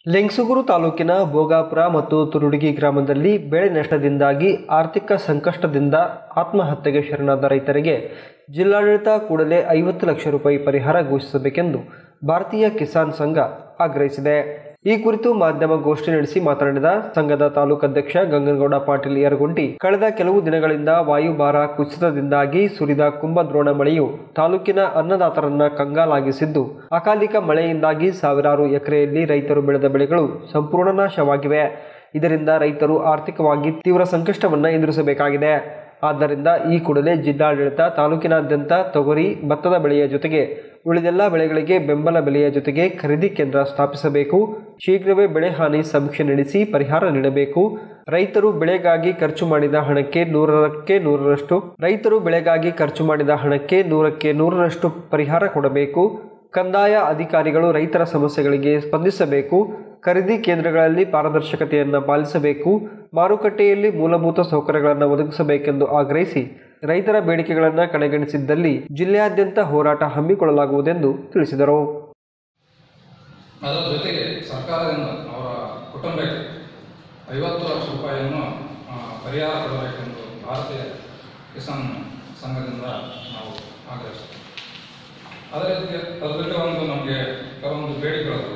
ಲೆಂಗ್ಸುಗೂರು ತಾಲೂಕಿನ ಭೋಗಾಪುರ ಮತ್ತು ತುರುಡಿಗಿ ಗ್ರಾಮದಲ್ಲಿ ಬೆಳೆ ನಷ್ಟದಿಂದಾಗಿ ಆರ್ಥಿಕ ಸಂಕಷ್ಟದಿಂದ ಆತ್ಮಹತ್ಯೆಗೆ ಶರಣಾದ ರೈತರಿಗೆ ಜಿಲ್ಲಾಡಳಿತ ಕೂಡಲೇ ಐವತ್ತು ಲಕ್ಷ ರೂಪಾಯಿ ಪರಿಹಾರ ಘೋಷಿಸಬೇಕೆಂದು ಭಾರತೀಯ ಕಿಸಾನ್ ಸಂಘ ಆಗ್ರಹಿಸಿದೆ ಈ ಕುರಿತು ಮಾಧ್ಯಮ ಗೋಷ್ಠಿ ನಡೆಸಿ ಮಾತನಾಡಿದ ಸಂಘದ ತಾಲೂಕಾಧ್ಯಕ್ಷ ಗಂಗನಗೌಡ ಪಾಟೀಲ್ ಯರಗುಂಟಿ ಕಳೆದ ಕೆಲವು ದಿನಗಳಿಂದ ವಾಯುಭಾರ ಕುಸಿತದಿಂದಾಗಿ ಸುರಿದ ಕುಂಭದ್ರೋಣ ಮಳೆಯು ತಾಲೂಕಿನ ಅನ್ನದಾತರನ್ನ ಕಂಗಾಲಾಗಿಸಿದ್ದು ಅಕಾಲಿಕ ಮಳೆಯಿಂದಾಗಿ ಸಾವಿರಾರು ಎಕರೆಯಲ್ಲಿ ರೈತರು ಬೆಳೆದ ಬೆಳೆಗಳು ಸಂಪೂರ್ಣ ನಾಶವಾಗಿವೆ ಇದರಿಂದ ರೈತರು ಆರ್ಥಿಕವಾಗಿ ತೀವ್ರ ಸಂಕಷ್ಟವನ್ನು ಎದುರಿಸಬೇಕಾಗಿದೆ ಆದ್ದರಿಂದ ಈ ಕೂಡಲೇ ಜಿಲ್ಲಾಡಳಿತ ತಾಲೂಕಿನಾದ್ಯಂತ ತೊಗರಿ ಭತ್ತದ ಬೆಳೆಯ ಜೊತೆಗೆ ಉಳಿದೆಲ್ಲ ಬೆಳೆಗಳಿಗೆ ಬೆಂಬಲ ಬೆಲೆಯ ಜೊತೆಗೆ ಖರೀದಿ ಕೇಂದ್ರ ಸ್ಥಾಪಿಸಬೇಕು ಶೀಘ್ರವೇ ಬೆಳೆ ಹಾನಿ ಸಮೀಕ್ಷೆ ನಡೆಸಿ ಪರಿಹಾರ ನೀಡಬೇಕು ರೈತರು ಬೆಳೆಗಾಗಿ ಖರ್ಚು ಮಾಡಿದ ಹಣಕ್ಕೆ ನೂರಕ್ಕೆ ನೂರರಷ್ಟು ರೈತರು ಬೆಳೆಗಾಗಿ ಖರ್ಚು ಮಾಡಿದ ಹಣಕ್ಕೆ ನೂರಕ್ಕೆ ನೂರರಷ್ಟು ಪರಿಹಾರ ಕೊಡಬೇಕು ಕಂದಾಯ ಅಧಿಕಾರಿಗಳು ರೈತರ ಸಮಸ್ಯೆಗಳಿಗೆ ಸ್ಪಂದಿಸಬೇಕು ಖರೀದಿ ಕೇಂದ್ರಗಳಲ್ಲಿ ಪಾರದರ್ಶಕತೆಯನ್ನು ಪಾಲಿಸಬೇಕು ಮಾರುಕಟ್ಟೆಯಲ್ಲಿ ಮೂಲಭೂತ ಸೌಕರ್ಯಗಳನ್ನು ಒದಗಿಸಬೇಕೆಂದು ಆಗ್ರಹಿಸಿ ರೈತರ ಬೇಡಿಕೆಗಳನ್ನು ಕಡೆಗಣಿಸಿದ್ದಲ್ಲಿ ಜಿಲ್ಲೆಯಾದ್ಯಂತ ಹೋರಾಟ ಹಮ್ಮಿಕೊಳ್ಳಲಾಗುವುದೆಂದು ತಿಳಿಸಿದರು ಅದರ ಜೊತೆಗೆ ಸರ್ಕಾರದಿಂದ ಅವರ ಕುಟುಂಬಕ್ಕೆ ಐವತ್ತು ಲಕ್ಷ ರೂಪಾಯಿಯನ್ನು ಆ, ಪರಿಹಾರ ಕೊಡಬೇಕೆಂದು ಭಾರತೀಯ ಕಿಸಾನ್ ಸಂಘದಿಂದ ನಾವು ಆಗ್ರಹಿಸ್ತೇವೆ ಅದರ ಜೊತೆಗೆ ಅದರ ಜೊತೆ ಒಂದು ನಮಗೆ ಕೆಲವೊಂದು ಬೇಡಿಕೆಗಳು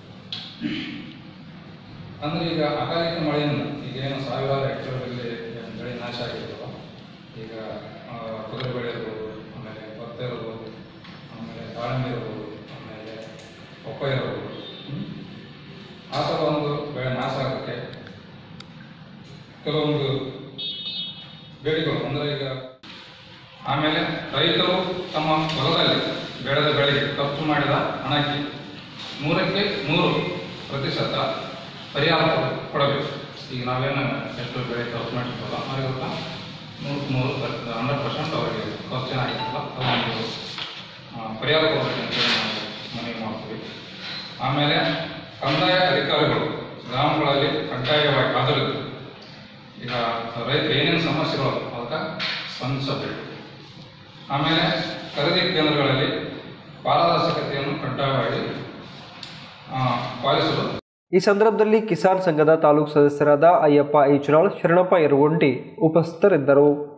ಅಂದರೆ ಈಗ ಅಕಾಲಿಕ ಮಳೆಯಿಂದ ಈಗೇನು ಸಾವಿರಾರು ಹೆಕ್ಟೇರ್ಗಳಲ್ಲಿ ಬೆಳೆ ನಾಶ ಆಗಿರುತ್ತಲ್ಲ ಈಗ ಆ, ತೊಗರಿ ಬೆಳೆ ಇರ್ಬೋದು ಆಮೇಲೆ ಭತ್ತ ಇರ್ಬೋದು ಆಮೇಲೆ ದಾಳಿಂಬೆ ಇರ್ಬೋದು ಆಮೇಲೆ ಪಪ್ಪಾಯ ಇರ್ಬೋದು ಹ್ಮ್? ಆ ಥರ ಒಂದು ಬೆಳೆ ನಾಶ ಆಗೋಕ್ಕೆ ಕೆಲವೊಂದು ಬೇಡಿಕೆಗಳು ಅಂದರೆ ಈಗ ಆಮೇಲೆ ರೈತರು ತಮ್ಮ ಹೊಲದಲ್ಲಿ ಬೆಳೆದ ಬೆಳೆಗೆ ಖರ್ಚು ಮಾಡಿದ ಹಣಕ್ಕೆ ನೂರಕ್ಕೆ ನೂರು ಪ್ರತಿಶತ ಪರಿಹಾರ ಕೊಡ- ಕೊಡಬೇಕು ಈಗ ನಾವೇನು ಎಷ್ಟು ಬೆಳೆ ಖರ್ಚು ಮಾಡಿರ್ತೀವಲ್ಲ ಅವರಿಗೆ ನೂರಕ್ಕೆ ನೂರು ಹಂಡ್ರೆಡ್ ಪರ್ಸೆಂಟ್ ಅವರಿಗೆ ಖರ್ಚಿನ ಆಗಿಲ್ಲ ಅದೊಂದು ಆ, ಪರಿಹಾರ ಕೊಡಬೇಕಂತ ನಾವು ಮನವಿ ಮಾಡ್ತೀವಿ ಆಮೇಲೆ ಕಂದಾಯ ಅಧಿಕಾರಿಗಳು ಗ್ರಾಮಗಳಲ್ಲಿ ಕಡ್ಡಾಯವಾಗಿ ಹಾಜರಿದ್ದು ಈಗ ರೈತ ಏನೇನು ಸಮಸ್ಯೆಗಳು ಅದಕ್ಕೆ ಸ್ಪಂದಿಸಬೇಕು ಆಮೇಲೆ ಖರೀದಿ ಕೇಂದ್ರಗಳಲ್ಲಿ ಪಾರದರ್ಶಕತೆಯನ್ನು ಕಡ್ಡಾಯವಾಗಿ ಆ, ಪಾಲಿಸಲು ಈ ಸಂದರ್ಭದಲ್ಲಿ ಕಿಸಾನ್ ಸಂಘದ ತಾಲೂಕು ಸದಸ್ಯರಾದ ಅಯ್ಯಪ್ಪ ಈಚನಾಳ್ ಶರಣಪ್ಪ ಯರಗುಂಟಿ ಉಪಸ್ಥಿತರಿದ್ದರು